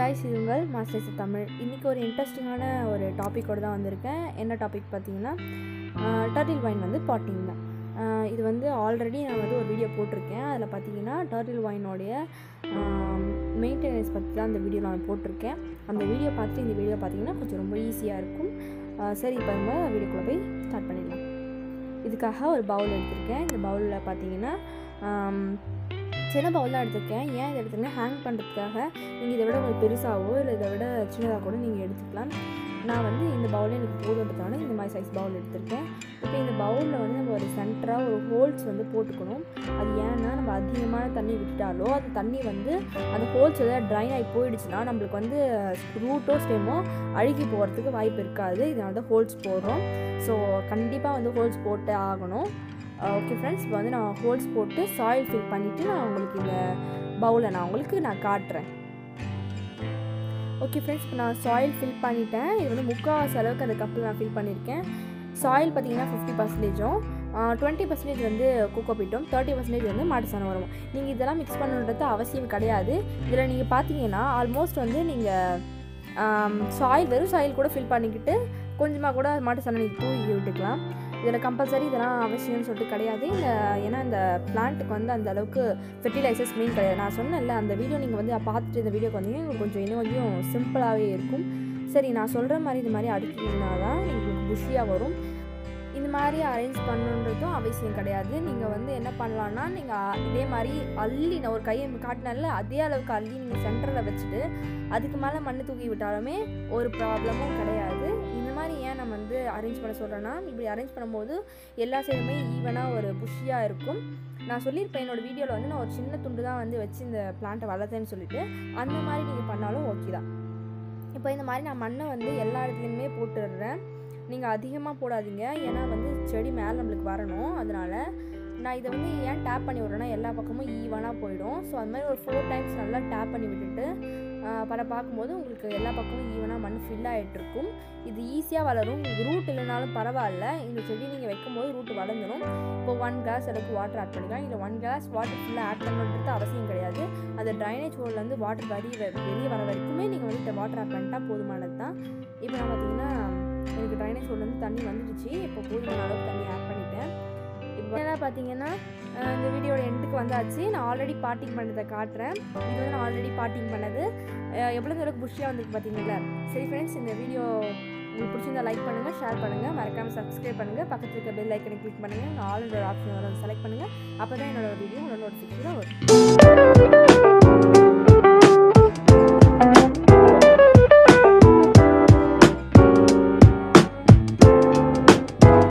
guys இது உங்கள் masters Tamil இன்றைக்கி ஒரு இன்ட்ரெஸ்டிங்கான ஒரு டாப்பிக்கோடு தான் வந்திருக்கேன் என்ன டாபிக் பார்த்தீங்கன்னா டர்ட்டில் வைன் வந்து பாட்டிங் தான் ஆஹ் இது வந்து ஆல்ரெடி நான் வந்து ஒரு வீடியோ போட்டிருக்கேன் அதில் பார்த்தீங்கன்னா டர்ட்டில் வைனோடைய மெயின்டெனன்ஸ் பற்றி தான் அந்த வீடியோ நான் போட்டிருக்கேன் அந்த வீடியோ பார்த்துட்டு இந்த வீடியோ பார்த்தீங்கன்னா கொஞ்சம் ரொம்ப ஈஸியாக இருக்கும் ஆஹ் சரி இப்போ நம்ம வீடியோக்குள்ளே போய் ஸ்டார்ட் பண்ணிடலாம் இதுக்காக ஒரு பவுல் எடுத்திருக்கேன் இந்த பவுலில் பார்த்தீங்கன்னா ஆம், சின்ன பவுல் தான் எடுத்திருக்கேன் ஏன் இதை எடுத்திருக்கேன் ஹேங் பண்ணுறதுக்காக நீங்கள் இதை விட கொஞ்சம் பெருசாகவோ இல்லை இதை விட சின்னதாக கூட நீங்கள் எடுத்துக்கலாம் நான் வந்து இந்த பவுலே எனக்கு போதுன்றதால இந்த மாதிரி சைஸ் பவுல் எடுத்திருக்கேன் இப்போ இந்த பவுலில் வந்து நம்ம ஒரு சென்டராக ஒரு ஹோல்ஸ் வந்து போட்டுக்கணும் அது ஏன்னா நம்ம அதிகமான தண்ணி விட்டுட்டாலோ அந்த தண்ணி வந்து அந்த ஹோல்ஸ் எதாவது ட்ரைன் ஆகி போயிடுச்சுன்னா நம்மளுக்கு வந்து ரூட்டோ ஸ்டெம்மோ அழுகி போகிறதுக்கு வாய்ப்பு இருக்காது இதனால தான் ஹோல்ஸ் போடுறோம் ஸோ கண்டிப்பாக வந்து ஹோல்ஸ் போட்டு ஆகணும் ஓகே ஃப்ரெண்ட்ஸ் இப்போ வந்து நான் ஹோல்ஸ் போட்டு சாயில் ஃபில் பண்ணிவிட்டு நான் உங்களுக்கு இந்த பவுலை நான் உங்களுக்கு நான் காட்டுறேன் ஓகே ஃப்ரெண்ட்ஸ் இப்போ நான் சாயில் ஃபில் பண்ணிட்டேன் இது வந்து முக்கால்வாசி அளவுக்கு அந்த கப்பில் நான் ஃபில் பண்ணியிருக்கேன் சாயில் பார்த்தீங்கன்னா ஃபிஃப்டி பர்சன்டேஜும் டுவெண்ட்டி பர்சன்டேஜ் வந்து கோகோபீட்டும் தேர்ட்டி பர்சன்டேஜ் வந்து மாட்டு சாணம் வரும் நீங்கள் இதெல்லாம் மிக்ஸ் பண்ணுன்றது அவசியம் கிடையாது இதில் நீங்கள் பார்த்தீங்கன்னா ஆல்மோஸ்ட் வந்து நீங்கள் சாயில் வெறும் சாயில் கூட ஃபில் பண்ணிக்கிட்டு கொஞ்சமாக கூட மாட்டு சாணம் நீங்கள் தூவி விட்டுக்கலாம் இதில் கம்பல்சரி இதெல்லாம் அவசியம்னு சொல்லிட்டு கிடையாது இந்த ஏன்னா இந்த பிளான்ட்டுக்கு வந்து அந்த அளவுக்கு ஃபெர்டிலைசர்ஸ் மீன் கிடையாது நான் சொன்னேன்ல அந்த வீடியோ நீங்கள் வந்து பார்த்துட்டு இந்த வீடியோக்கு வந்தீங்கன்னா உங்களுக்கு கொஞ்சம் இன்னும் கொஞ்சம் சிம்பிளாகவே இருக்கும் சரி நான் சொல்கிற மாதிரி இது மாதிரி அடுக்கிங்கன்னா தான் உங்களுக்கு புஷியாக வரும் இந்த மாதிரி அரேஞ்ச் பண்ணணுன்றதும் அவசியம் கிடையாது நீங்கள் வந்து என்ன பண்ணலான்னா நீங்கள் இதே மாதிரி அள்ளி நான் ஒரு கையை காட்டினால அதே அளவுக்கு அள்ளி நீங்கள் சென்டரில் வச்சுட்டு அதுக்கு மேலே மண் தூக்கி விட்டாலுமே ஒரு ப்ராப்ளமும் கிடையாது இந்த மாதிரி ஏன் நம்ம வந்து அரேஞ்ச் பண்ண சொல்கிறேன்னா இப்படி அரேஞ்ச் பண்ணும்போது எல்லா சைடுமே ஈவனாக ஒரு புஷியாக இருக்கும் நான் சொல்லியிருப்பேன் என்னோடய வீடியோவில் வந்து நான் ஒரு சின்ன துண்டு தான் வந்து வச்சு இந்த பிளான்ட்டை வளர்த்தேன்னு சொல்லிட்டு அந்த மாதிரி நீங்கள் பண்ணாலும் ஓகே தான் இப்போ இந்த மாதிரி நான் மண்ணை வந்து எல்லா இடத்துலையுமே போட்டுடுறேன் நீங்கள் அதிகமாக போடாதீங்க ஏன்னா வந்து செடி மேலே நம்மளுக்கு வரணும் அதனால் நான் இதை வந்து ஏன் டேப் பண்ணி விட்றேன்னா எல்லா பக்கமும் ஈவனாக போயிடும் ஸோ அது மாதிரி ஒரு ஃபோர் டைம்ஸ் நல்லா டேப் பண்ணி விட்டுட்டு பல பார்க்கும்போது உங்களுக்கு எல்லா பக்கமும் ஈவனாக மண் ஃபில் ஆகிட்டு இருக்கும் இது ஈஸியாக வளரும் உங்களுக்கு ரூட் இல்லைனாலும் பரவாயில்ல இந்த செடி நீங்கள் வைக்கும்போது ரூட் வளர்ந்துடும் இப்போ ஒன் கிளாஸ் அளவுக்கு வாட்டர் ஆட் பண்ணிக்கலாம் இல்லை ஒன் கிளாஸ் வாட்டர் ஃபுல்லாக ஆட் பண்ணுறது அவசியம் கிடையாது அந்த ட்ரைனேஜ் ஹோல்லேருந்து வாட்டர் வெளியே வெளியே வர வரைக்குமே நீங்கள் வந்து இந்த வாட்டர் ஆட் பண்ணிட்டா போதுமானது தான் இப்போ நான் பார்த்தீங்கன்னா எனக்கு ட்ரைனேஜ் ஹோல்லேருந்து தண்ணி வந்துடுச்சு இப்போ போதுமான அளவுக்கு தண்ணி ஆட் பண்ணிட்டேன் இப்போ என்ன பார்த்தீங்கன்னா அஹ் இந்த வீடியோட எண்டுக்கு வந்தாச்சு நான் ஆல்ரெடி பாட்டிங் பண்ணதை காட்டுறேன் இது வந்து நான் ஆல்ரெடி பாட்டிங் பண்ணது அஹ் எவ்வளோ தூரம் புஷ்ஷியாக வந்திருக்கு பார்த்தீங்களா சரி ஃப்ரெண்ட்ஸ் இந்த வீடியோ உங்களுக்கு பிடிச்சிருந்தா லைக் பண்ணுங்கள் ஷேர் பண்ணுங்கள் மறக்காமல் சப்ஸ்கிரைப் பண்ணுங்கள் பக்கத்தில் இருக்க பெல் ஐக்கனை கிளிக் பண்ணுங்கள் நான் ஆல் ஆப்ஷன் வரும் செலக்ட் பண்ணுங்கள் அப்போ தான் என்னோட வீடியோ உங்களோட நோட்டிஃபிகேஷன் வரும்